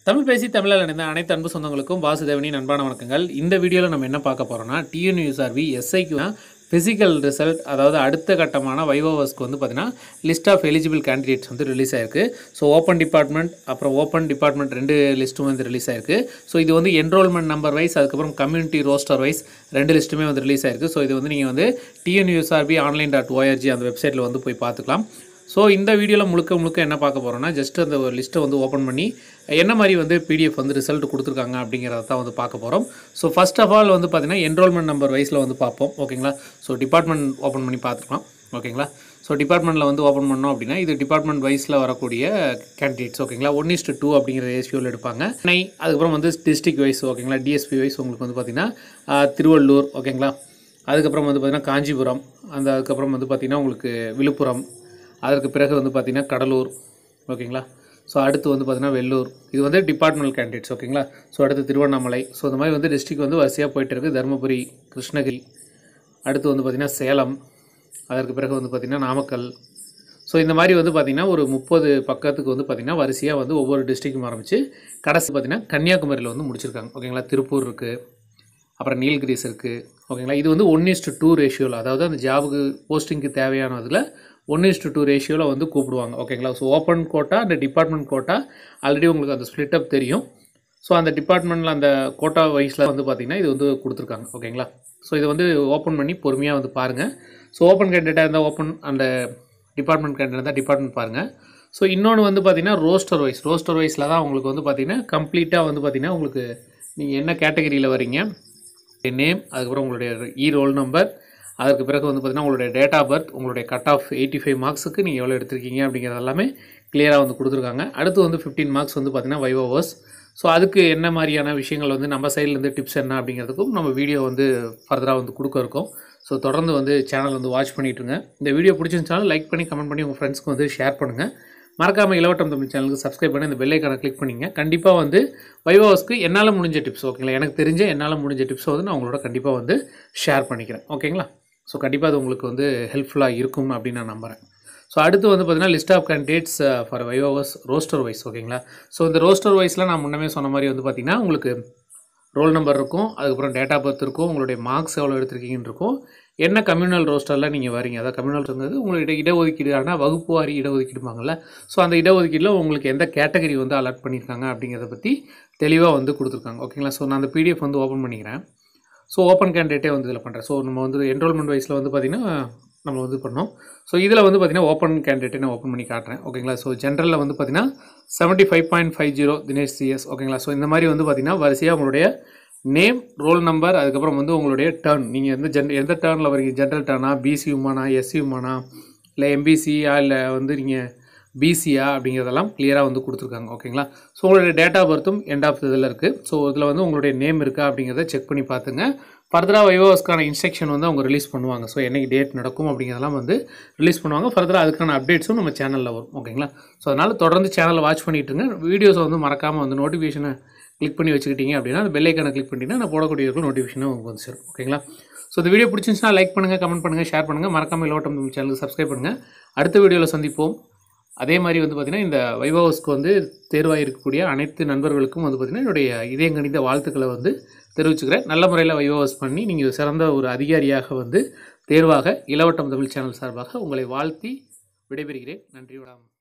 தமிழ் பேசி தமிழில் இணைந்த அனைத்து அன்பு சொந்தங்களுக்கும் வாசுதேவனின் அன்பான வணக்கங்கள் இந்த வீடியோவில் நம்ம என்ன பார்க்க போகிறோம்னா டிஎன்யூஎஸ்ஆர்பி எஸ்ஐக்கு ஃபிசிக்கல் ரிசல்ட் அதாவது அடுத்த கட்டமான வைவோவஸ்க்கு வந்து பார்த்தீங்கன்னா லிஸ்ட் ஆஃப் எலிஜிபிள் கேண்டிடேட்ஸ் வந்து ரிலீஸ் ஆயிருக்கு ஸோ ஓப்பன் டிபார்ட்மெண்ட் அப்புறம் ஓப்பன் டிபார்ட்மெண்ட் ரெண்டு லிஸ்ட்டும் வந்து ரிலீஸ் ஆயிருக்கு ஸோ இது வந்து என்ரோல்மெண்ட் நம்பர் வைஸ் அதுக்கப்புறம் கம்யூனிட்டி ரோஸ்டர் வைஸ் ரெண்டு லிஸ்ட்டுமே வந்து ரிலீஸ் ஆயிருக்கு ஸோ இது வந்து நீங்கள் வந்து டிஎன்யூஎஸ்ஆர்பி ஆன்லைன் டாட் ஓஆர்ஜி அந்த வெப்சைட்டில் வந்து போய் பார்த்துக்கலாம் ஸோ இந்த வீடியோவில் முழுக்க முழுக்க என்ன பார்க்க போகிறோம்னா ஜஸ்ட் அந்த ஒரு லிஸ்ட்டை வந்து ஓப்பன் பண்ணி என்ன மாதிரி வந்து பிடிஎஃப் வந்து ரிசல்ட் கொடுத்துருக்காங்க அப்படிங்கிறத தான் வந்து பார்க்க போகிறோம் ஸோ ஃபர்ஸ்ட் ஆஃப் ஆல் வந்து பார்த்தீங்கன்னா என்ரோல்மெண்ட் நம்பர் வைஸில் வந்து பார்ப்போம் ஓகேங்களா ஸோ டிபார்ட்மெண்ட் ஓப்பன் பண்ணி பார்த்துக்கலாம் ஓகேங்களா ஸோ டிபார்ட்மெண்ட்டில் வந்து ஓப்பன் பண்ணோம் அப்படின்னா இது டிபார்ட்மெண்ட் வைஸில் வரக்கூடிய கேண்டிடேட்ஸ் ஓகேங்களா ஒன் இஸ்ட் டூ அப்படிங்கிற ரேஷியோவில் எடுப்பாங்க சென்னை அதுக்கப்புறம் வந்து டிஸ்ட்ரிக்ட் வைஸ் ஓகேங்களா டிஎஸ்பி வைஸ் உங்களுக்கு வந்து பார்த்திங்கன்னா ஆஹ், திருவள்ளூர் ஓகேங்களா அதுக்கப்புறம் வந்து பார்த்திங்கன்னா காஞ்சிபுரம் அந்த அதுக்கப்புறம் வந்து பார்த்திங்கன்னா உங்களுக்கு விழுப்புரம் அதற்கு பிறகு வந்து பார்த்திங்கன்னா கடலூர் ஓகேங்களா ஸோ அடுத்து வந்து பார்த்திங்கன்னா வெள்ளூர் இது வந்து டிபார்ட்மெண்டல் கேண்டிடேட்ஸ் ஓகேங்களா ஸோ அடுத்து திருவண்ணாமலை ஸோ இந்த மாதிரி வந்து டிஸ்ட்ரிக்ட் வந்து வரிசையாக போயிட்டு இருக்குது தருமபுரி கிருஷ்ணகிரி அடுத்து வந்து பார்த்திங்கன்னா சேலம் அதற்கு பிறகு வந்து பார்த்திங்கன்னா நாமக்கல் ஸோ இந்த மாதிரி வந்து பார்த்திங்கன்னா ஒரு முப்பது பக்கத்துக்கு வந்து பார்த்திங்கன்னா வரிசையாக வந்து ஒவ்வொரு டிஸ்ட்ரிக்டும் ஆரம்பித்து கடைசி பார்த்திங்கன்னா கன்னியாகுமரியில் வந்து முடிச்சிருக்காங்க ஓகேங்களா திருப்பூர் இருக்குது அப்புறம் நீல்கிரிஸ் இருக்குது ஓகேங்களா இது வந்து ஒன் இஸ்டு டூ ரேஷியோவில் அதாவது அந்த ஜாபுக்கு போஸ்டிங்க்கு தேவையானதில் ஒன் இஸ்டு டூ ரேஷியோவில் வந்து கூப்பிடுவாங்க ஓகேங்களா ஸோ ஓப்பன் கோட்டா அந்த டிபார்ட்மெண்ட் கோட்டா ஆல்ரெடி உங்களுக்கு அந்த ஸ்ப்ளிட் அப் தெரியும் ஸோ அந்த டிபார்ட்மெண்ட்டில் அந்த கோட்டா வைஸில் வந்து பார்த்திங்கன்னா இது வந்து கொடுத்துருக்காங்க ஓகேங்களா ஸோ இதை வந்து ஓப்பன் பண்ணி பொறுமையாக வந்து பாருங்கள் ஸோ ஓப்பன் கேண்டிடேட்டாக இருந்தால் ஓப்பன் அந்த டிபார்ட்மெண்ட் கேண்டிடேட் இருந்தால் டிபார்ட்மெண்ட் பாருங்கள் ஸோ இன்னொன்று வந்து பார்த்திங்கன்னா ரோஸ்டர் வைஸ் ரோஸ்டர் வைஸில் தான் உங்களுக்கு வந்து பார்த்திங்கன்னா கம்ப்ளீட்டாக வந்து பார்த்திங்கன்னா உங்களுக்கு நீங்கள் என்ன கேட்டகரியில் வரீங்க நேம் அதுக்கப்புறம் உங்களுடைய இ ரோல் நம்பர் அதற்கு பிறகு வந்து பார்த்திங்கன்னா உங்களுடைய டேட் ஆஃப் பர்த் உங்களுடைய கட் ஆஃப் எயிட்டி ஃபைவ் மார்க்ஸுக்கு நீங்கள் எவ்வளோ எடுத்திருக்கீங்க அப்படிங்கிறது எல்லாமே கிளியராக வந்து கொடுத்துருக்காங்க அடுத்து வந்து ஃபிஃப்டீன் மார்க்ஸ் வந்து பார்த்திங்கன்னா வைவோவர்ஸ் ஸோ அதுக்கு என்ன மாதிரியான விஷயங்கள் வந்து நம்ம சைட்லேருந்து டிப்ஸ் என்ன அப்படிங்கிறதுக்கும் நம்ம வீடியோ வந்து ஃபர்தராக வந்து கொடுக்க இருக்கோம் ஸோ தொடர்ந்து வந்து சேனல் வந்து வாட்ச் பண்ணிட்டுருங்க இந்த வீடியோ பிடிச்சிருந்துச்சாலும் லைக் பண்ணி கமெண்ட் பண்ணி உங்கள் ஃப்ரெண்ட்ஸ்க்கு வந்து ஷேர் பண்ணுங்கள் மறக்காமல் இலவட்டம் தமிழ் சேனலுக்கு சப்ஸ்கிரைப் பண்ணி இந்த பெல்லைக்கான கிளிக் பண்ணிங்க கண்டிப்பாக வந்து வைவோஸ்க்கு என்னால் முடிஞ்ச டிப்ஸ் ஓகேங்களா எனக்கு தெரிஞ்ச என்னால் முடிஞ்ச டிப்ஸை வந்து நான் உங்களோட கண்டிப்பாக வந்து ஷேர் பண்ணிக்கிறேன் ஓகேங்களா ஸோ கண்டிப்பாக அது உங்களுக்கு வந்து ஹெல்ப்ஃபுல்லாக இருக்கும் அப்படின்னு நான் நம்புகிறேன் ஸோ அடுத்து வந்து பார்த்தீங்கன்னா லிஸ்ட் ஆஃப் கேண்டிடேட்ஸ் ஃபார் வைவோவர்ஸ் ரோஸ்டர் வைஸ் ஓகேங்களா ஸோ இந்த ரோஸ்டர் வைஸில் நான் முன்னமே சொன்ன மாதிரி வந்து பார்த்திங்கன்னா உங்களுக்கு ரோல் நம்பர் இருக்கும் அதுக்கப்புறம் டேட் ஆஃப் பர்த் இருக்கும் உங்களுடைய மார்க்ஸ் எவ்வளோ எடுத்திருக்கீங்கன்னு இருக்கும் என்ன கம்யூனல் ரோஸ்டரில் நீங்கள் வரீங்க அதாவது கம்யூனல்ங்கிறது உங்களுடைய இடஒதுக்கீடான வகுப்பு வாரி இடஒதுக்கீடுப்பாங்கல்ல ஸோ அந்த இடஒதுக்கீட்டில் உங்களுக்கு எந்த கேட்டகரி வந்து அலாட் பண்ணியிருக்காங்க அப்படிங்கிறத பற்றி தெளிவாக வந்து கொடுத்துருக்காங்க ஓகேங்களா ஸோ நான் அந்த பிடிஎஃப் வந்து ஓப்பன் பண்ணிக்கிறேன் ஸோ ஓப்பன் கேண்டிடேட்டே வந்து இதில் பண்ணுறேன் ஸோ நம்ம வந்து என்ரோல்மெண்ட் வைஸில் வந்து பார்த்திங்கன்னா நம்ம வந்து பண்ணோம் ஸோ இதில் வந்து பார்த்திங்கன்னா ஓப்பன் கேண்டிடேட்டை நான் ஓப்பன் பண்ணி காட்டுறேன் ஓகேங்களா ஸோ ஜென்ரலில் வந்து பார்த்திங்கன்னா seventy five point five zero Dinesh CS ஓகேங்களா ஸோ இந்த மாதிரி வந்து பார்த்திங்கன்னா வரிசையாக உங்களுடைய நேம் ரோல் நம்பர் அதுக்கப்புறம் வந்து உங்களுடைய டேர்ன் நீங்கள் எந்த ஜென் எந்த டேர்னில் வரீங்க ஜென்ரல் டேர்னா பிசி உமானா எஸ்சி உமானா இல்லை எம்பிசியா இல்லை வந்து நீங்கள் பிசியா அப்படிங்கிறதெல்லாம் கிளியராக வந்து கொடுத்துருக்காங்க ஓகேங்களா ஸோ உங்களுடைய டேட் ஆஃப் பர்த்தும் எண்ட் ஆஃப் இதில் இருக்குது ஸோ இதில் வந்து உங்களுடைய நேம் இருக்கா அப்படிங்கிறத செக் பண்ணி பார்த்துங்க ஃபர்தராக வைவோஸ்க்கான இன்ஸ்ட்ரக்ஷன் வந்து அவங்க ரிலீஸ் பண்ணுவாங்க ஸோ என்னைக்கு டேட் நடக்கும் அப்படிங்கிறதெல்லாம் வந்து ரிலீஸ் பண்ணுவாங்க ஃபர்தராக அதுக்கான அப்டேட்ஸும் நம்ம சேனலில் வரும் ஓகேங்களா ஸோ அதனால் தொடர்ந்து சேனலை வாட்ச் பண்ணிட்டுருங்க வீடியோஸை வந்து மறக்காமல் வந்து நோட்டிஃபிகேஷனை கிளிக் பண்ணி வச்சுக்கிட்டீங்க அப்படின்னா அந்த பெல்லைக்கான கிளிக் பண்ணிட்டீங்கன்னா நான் போடக்கூடிய நோட்டிஃபிகேஷனும் உங்களுக்கு வந்து சேரும் ஓகேங்களா ஸோ இந்த வீடியோ பிடிச்சிருந்துச்சுன்னா லைக் பண்ணுங்கள் கமெண்ட் பண்ணுங்கள் ஷேர் பண்ணுங்கள் மறக்காமல் இலவட்டம் நம்ம சேனலுக்கு சப்ஸ்கிரைப் பண்ணுங்கள் அடுத்த வீடியோவில் சந்திப்போம் அதே மாதிரி வந்து பார்த்திங்கன்னா இந்த வைபவஸ்க்கு வந்து தேர்வாக இருக்கக்கூடிய அனைத்து நண்பர்களுக்கும் வந்து பார்த்திங்கன்னா என்னுடைய இதயங்கணித வாழ்த்துக்களை வந்து தெரிவிச்சுக்கிறேன் நல்ல முறையில் வைபவஸ் பண்ணி நீங்கள் சிறந்த ஒரு அதிகாரியாக வந்து தேர்வாக இளவட்டம் தமிழ் சேனல் சார்பாக உங்களை வாழ்த்தி விடைபெறுகிறேன் நன்றி வணக்கம்